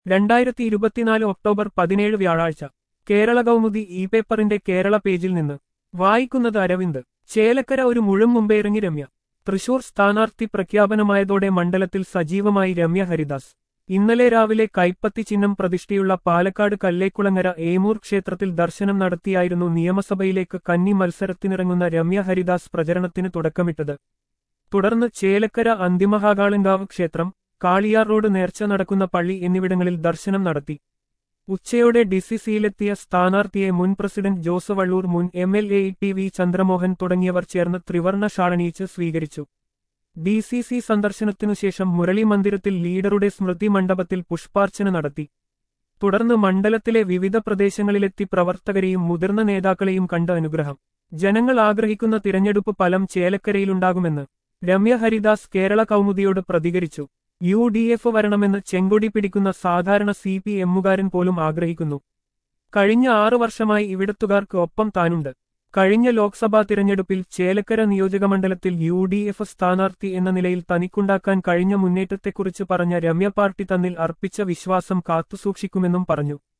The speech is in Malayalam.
രണ്ടായിരത്തി ഇരുപത്തിനാല് ഒക്ടോബർ പതിനേഴ് വ്യാഴാഴ്ച കേരള കൗമുദി ഇ പേപ്പറിന്റെ കേരള പേജിൽ നിന്ന് വായിക്കുന്നത് അരവിന്ദ് ചേലക്കര ഒരു മുഴും മുമ്പേ ഇറങ്ങി രമ്യ തൃശൂർ സ്ഥാനാർത്ഥി പ്രഖ്യാപനമായതോടെ മണ്ഡലത്തിൽ സജീവമായി രമ്യ ഹരിദാസ് ഇന്നലെ രാവിലെ കൈപ്പത്തി ചിഹ്നം പ്രതിഷ്ഠയുള്ള പാലക്കാട് കല്ലേക്കുളങ്ങര ഏമൂർ ക്ഷേത്രത്തിൽ ദർശനം നടത്തിയായിരുന്നു നിയമസഭയിലേക്ക് കന്നി മത്സരത്തിനിറങ്ങുന്ന രമ്യ ഹരിദാസ് പ്രചരണത്തിന് തുടക്കമിട്ടത് തുടർന്ന് ചേലക്കര അന്തിമഹാകാളങ്കാവ് ക്ഷേത്രം കാളിയാർ റോഡ് നേർച്ച നടക്കുന്ന പള്ളി എന്നിവിടങ്ങളിൽ ദർശനം നടത്തി ഉച്ചയോടെ ഡിസിസിയിലെത്തിയ സ്ഥാനാർത്ഥിയെ മുൻ പ്രസിഡന്റ് ജോസ് വള്ളൂർ മുൻ M L A T V Chandramohan തുടങ്ങിയവർ ചേർന്ന് ത്രിവർണ ഷാളണിയിച്ച് സ്വീകരിച്ചു ഡി സി സി സന്ദർശനത്തിനുശേഷം മുരളി മന്ദിരത്തിൽ ലീഡറുടെ സ്മൃതി മണ്ഡപത്തിൽ പുഷ്പാർച്ചന നടത്തി തുടർന്ന് മണ്ഡലത്തിലെ വിവിധ പ്രദേശങ്ങളിലെത്തി പ്രവർത്തകരെയും മുതിർന്ന നേതാക്കളെയും കണ്ട അനുഗ്രഹം ജനങ്ങൾ ആഗ്രഹിക്കുന്ന തിരഞ്ഞെടുപ്പ് ഫലം ചേലക്കരയിലുണ്ടാകുമെന്ന് രമ്യ ഹരിദാസ് കേരള കൗമുദിയോട് പ്രതികരിച്ചു യു ഡി എഫ് വരണമെന്ന് ചെങ്കൊടി പിടിക്കുന്ന സാധാരണ സി പി എമ്മുകാരൻ പോലും ആഗ്രഹിക്കുന്നു കഴിഞ്ഞ ആറു വർഷമായി ഇവിടത്തുകാർക്ക് ഒപ്പം താനുണ്ട് കഴിഞ്ഞ ലോക്സഭാ തിരഞ്ഞെടുപ്പിൽ ചേലക്കര നിയോജകമണ്ഡലത്തിൽ യു ഡി എഫ് സ്ഥാനാർത്ഥി എന്ന നിലയിൽ തനിക്കുണ്ടാക്കാൻ കഴിഞ്ഞ മുന്നേറ്റത്തെക്കുറിച്ച് പറഞ്ഞ രമ്യ പാർട്ടി തന്നിൽ അർപ്പിച്ച വിശ്വാസം കാത്തുസൂക്ഷിക്കുമെന്നും പറഞ്ഞു